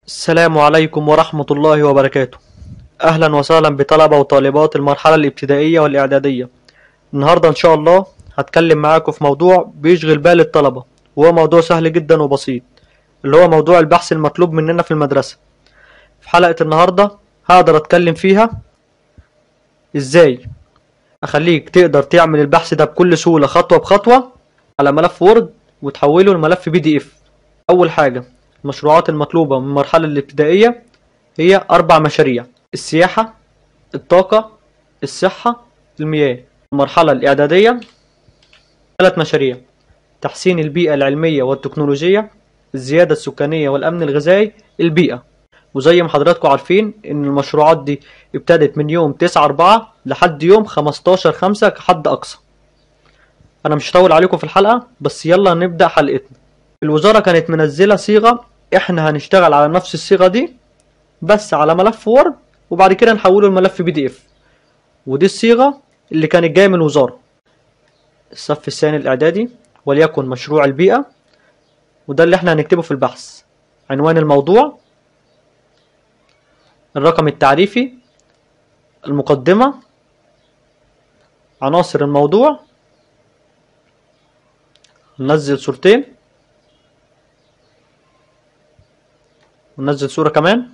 السلام عليكم ورحمة الله وبركاته أهلا وسهلا بطلبة وطالبات المرحلة الابتدائية والإعدادية النهاردة إن شاء الله هتكلم معاكم في موضوع بيشغل بال الطلبة وهو موضوع سهل جدا وبسيط اللي هو موضوع البحث المطلوب مننا في المدرسة في حلقة النهاردة هقدر أتكلم فيها إزاي أخليك تقدر تعمل البحث ده بكل سهولة خطوة بخطوة على ملف وورد وتحوله لملف بي دي إف أول حاجة المشروعات المطلوبة من المرحلة الابتدائية هي أربع مشاريع السياحة الطاقة الصحة المياه المرحلة الإعدادية ثلاث مشاريع تحسين البيئة العلمية والتكنولوجية الزيادة السكانية والأمن الغذائي البيئة وزي ما حضراتكم عارفين إن المشروعات دي ابتدت من يوم 9 4 لحد يوم 15 5 كحد أقصى أنا مش هطول عليكم في الحلقة بس يلا نبدأ حلقتنا الوزارة كانت منزلة صيغة احنا هنشتغل على نفس الصيغة دي بس على ملف وورد وبعد كده نحوله لملف بي دي اف ودي الصيغة اللي كانت جاية من الوزارة الصف الثاني الإعدادي وليكن مشروع البيئة وده اللي احنا هنكتبه في البحث عنوان الموضوع الرقم التعريفي المقدمة عناصر الموضوع ننزل صورتين وننزل صورة كمان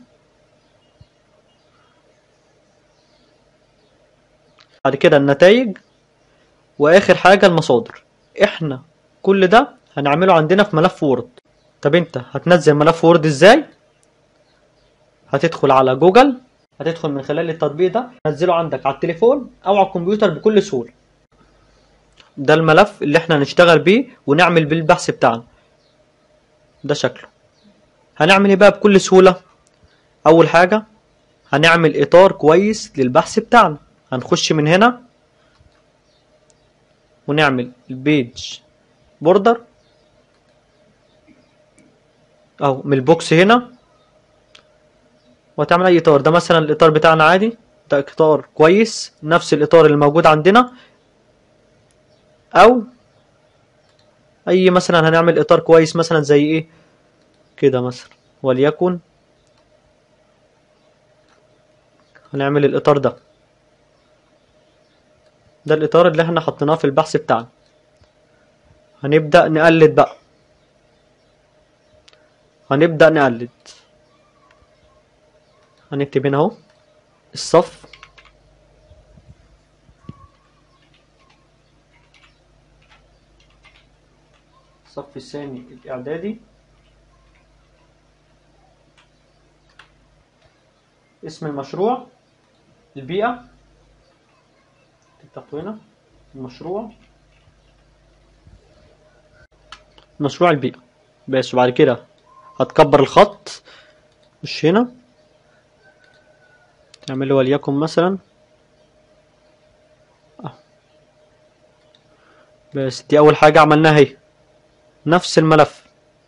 بعد كده النتائج واخر حاجة المصادر احنا كل ده هنعمله عندنا في ملف وورد طب انت هتنزل ملف وورد ازاي هتدخل على جوجل هتدخل من خلال التطبيق ده تنزله عندك على التليفون او على الكمبيوتر بكل سهولة ده الملف اللي احنا هنشتغل بيه ونعمل بيه البحث بتاعنا ده شكله هنعمل ايه بقى بكل سهولة اول حاجة هنعمل اطار كويس للبحث بتاعنا هنخش من هنا ونعمل البيج بوردر او من البوكس هنا وتعمل اي اطار ده مثلا الاطار بتاعنا عادي ده اطار كويس نفس الاطار اللي موجود عندنا او اي مثلا هنعمل اطار كويس مثلا زي ايه كده مثلا وليكن هنعمل الاطار ده ده الاطار اللي احنا حطيناه في البحث بتاعنا هنبدأ نقلد بقى هنبدأ نقلد هنكتب هنا اهو الصف الصف الثاني الإعدادي اسم المشروع البيئة تحته هنا المشروع مشروع البيئة بس وبعد كده هتكبر الخط مش هنا تعمل له وليكن مثلا آه. بس دي أول حاجة عملناها اهي نفس الملف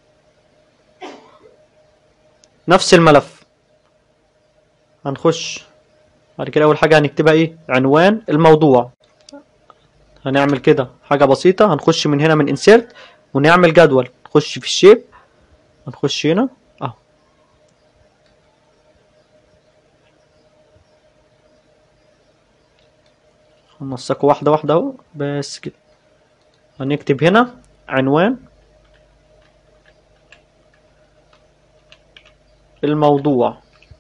نفس الملف هنخش بعد كده اول حاجه هنكتبها ايه عنوان الموضوع هنعمل كده حاجه بسيطه هنخش من هنا من انسيرت ونعمل جدول نخش في الشيب هنخش هنا اهو هننسقه واحده واحده اهو بس كده هنكتب هنا عنوان الموضوع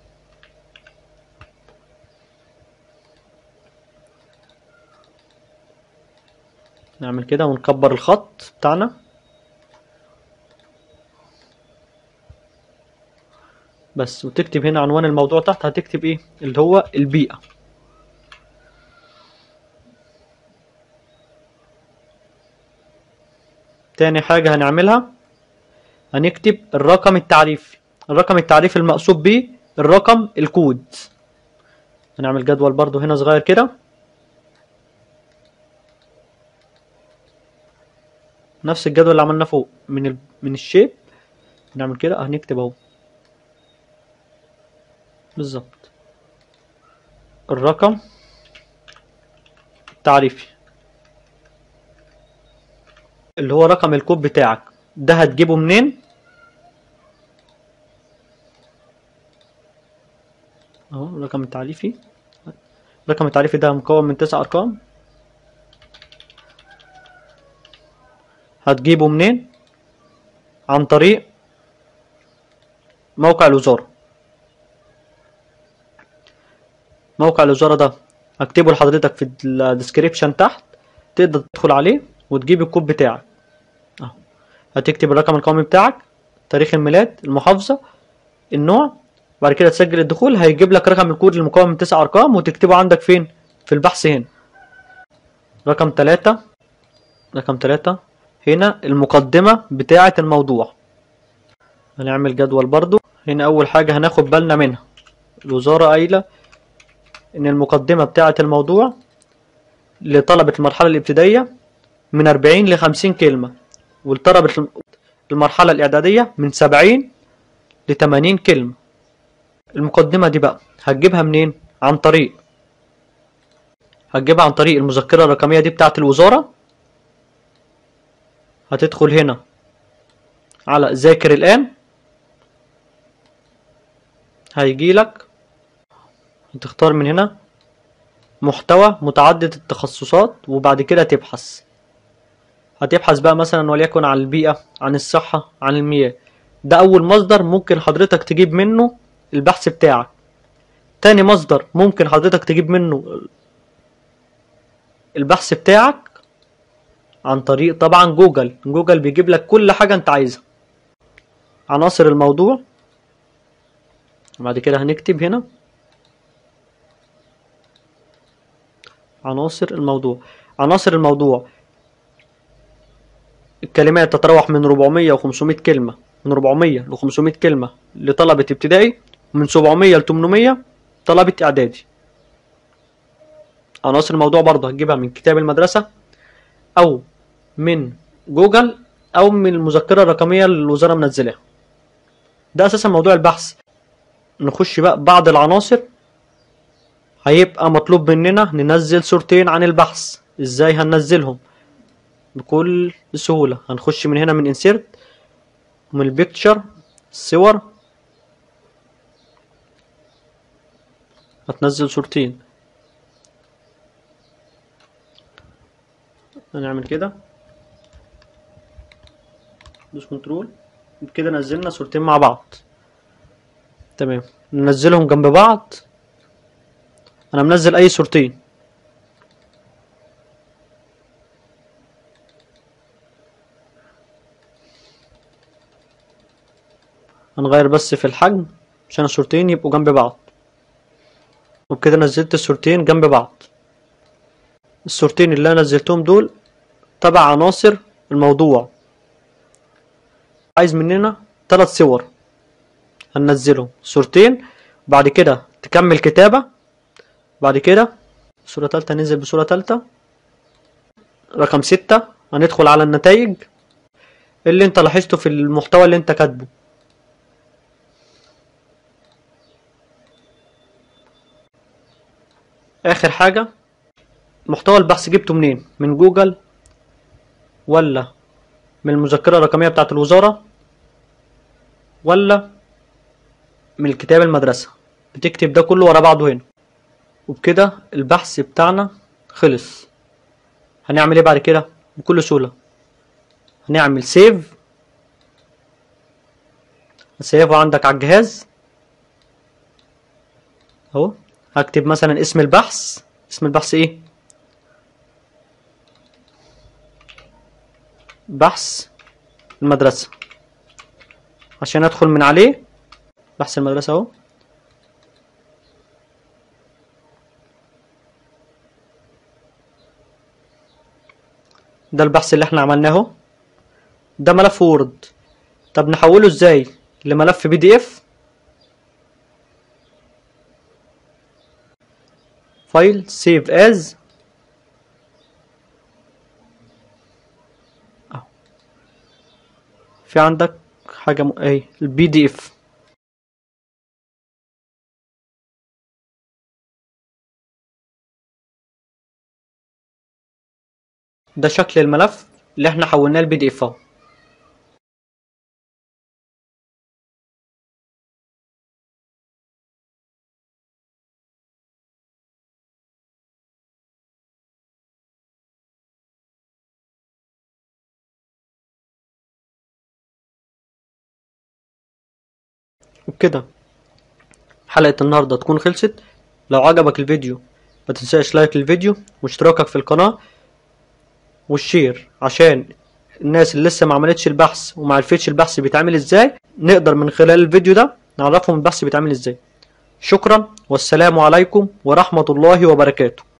نعمل كده ونكبر الخط بتاعنا بس وتكتب هنا عنوان الموضوع تحت هتكتب ايه اللي هو البيئة تاني حاجة هنعملها هنكتب الرقم التعريفي الرقم التعريفي المقصود بيه الرقم الكود هنعمل جدول برضو هنا صغير كده نفس الجدول اللي عملناه فوق من ال... من الشيب نعمل كده هنكتب اهو بالظبط الرقم التعريفي اللي هو رقم الكود بتاعك ده هتجيبه منين اهو الرقم التعريفي الرقم التعريفي ده مكون من تسع ارقام هتجيبه منين عن طريق موقع الوزارة موقع الوزارة ده هكتبه لحضرتك في الديسكريبشن تحت تقدر تدخل عليه وتجيب الكود بتاعك اهو هتكتب الرقم القومي بتاعك تاريخ الميلاد المحافظة النوع بعد كده تسجل الدخول هيجيب لك رقم الكود المكون من تسع ارقام وتكتبه عندك فين في البحث هنا رقم تلاتة رقم تلاتة هنا المقدمة بتاعة الموضوع هنعمل جدول برضو هنا أول حاجة هناخد بالنا منها الوزارة قايلة إن المقدمة بتاعة الموضوع لطلبة المرحلة الابتدائية من 40 ل 50 كلمة ولطلبة المرحلة الإعدادية من 70 ل 80 كلمة المقدمة دي بقى هتجيبها منين؟ عن طريق هتجيبها عن طريق المذكرة الرقمية دي بتاعة الوزارة هتدخل هنا على ذاكر الآن هيجي لك هتختار من هنا محتوى متعدد التخصصات وبعد كده تبحث هتبحث بقى مثلا وليكن عن البيئة عن الصحة عن المياه ده أول مصدر ممكن حضرتك تجيب منه البحث بتاعك تاني مصدر ممكن حضرتك تجيب منه البحث بتاعك عن طريق طبعا جوجل جوجل بيجيب لك كل حاجة انت عايزها عناصر الموضوع بعد كده هنكتب هنا عناصر الموضوع عناصر الموضوع الكلمات تتراوح من 400 و 500 كلمة من 400 ل 500 كلمة لطلبة ابتدائي ومن 700 ل 800 طلبة إعدادي عناصر الموضوع برضه هتجيبها من كتاب المدرسة أو من جوجل أو من المذكرة الرقمية اللي الوزارة منزلاها ده أساسا موضوع البحث نخش بقى بعض العناصر هيبقى مطلوب مننا ننزل صورتين عن البحث ازاي هننزلهم بكل سهولة هنخش من هنا من insert ومن البيكتشر الصور هتنزل صورتين هنعمل كده دوس كنترول كده نزلنا صورتين مع بعض تمام ننزلهم جنب بعض انا منزل اي صورتين هنغير بس في الحجم عشان الصورتين يبقوا جنب بعض وبكده نزلت الصورتين جنب بعض الصورتين اللي انا نزلتهم دول تبع عناصر الموضوع عايز مننا ثلاث صور هننزلهم صورتين بعد كده تكمل كتابة بعد كده صورة تالتة ننزل بصورة تالتة رقم ستة هندخل على النتائج اللي انت لاحظته في المحتوى اللي انت كاتبه اخر حاجة محتوى البحث جبته منين من جوجل ولا من المذكرة الرقمية بتاعت الوزارة ولا من الكتاب المدرسة بتكتب ده كله ورا بعضه هنا وبكده البحث بتاعنا خلص هنعمل ايه بعد كده بكل سهولة هنعمل سيف سيفه عندك على الجهاز اهو هكتب مثلا اسم البحث اسم البحث ايه بحث المدرسة عشان ادخل من عليه بحث المدرسة اهو ده البحث اللي احنا عملناه ده ملف وورد طب نحوله ازاي لملف بي دي اف فايل سيف از في عندك حاجة م... اهي البي دي اف ده شكل الملف اللي احنا حولناه البي دي اف اهو وبكده حلقة النهاردة تكون خلصت لو عجبك الفيديو ما تنساش لايك للفيديو واشتراكك في القناة والشير عشان الناس اللي لسه ما عملتش البحث وما عرفتش البحث بيتعمل ازاي نقدر من خلال الفيديو ده نعرفهم البحث بيتعمل ازاي شكرا والسلام عليكم ورحمة الله وبركاته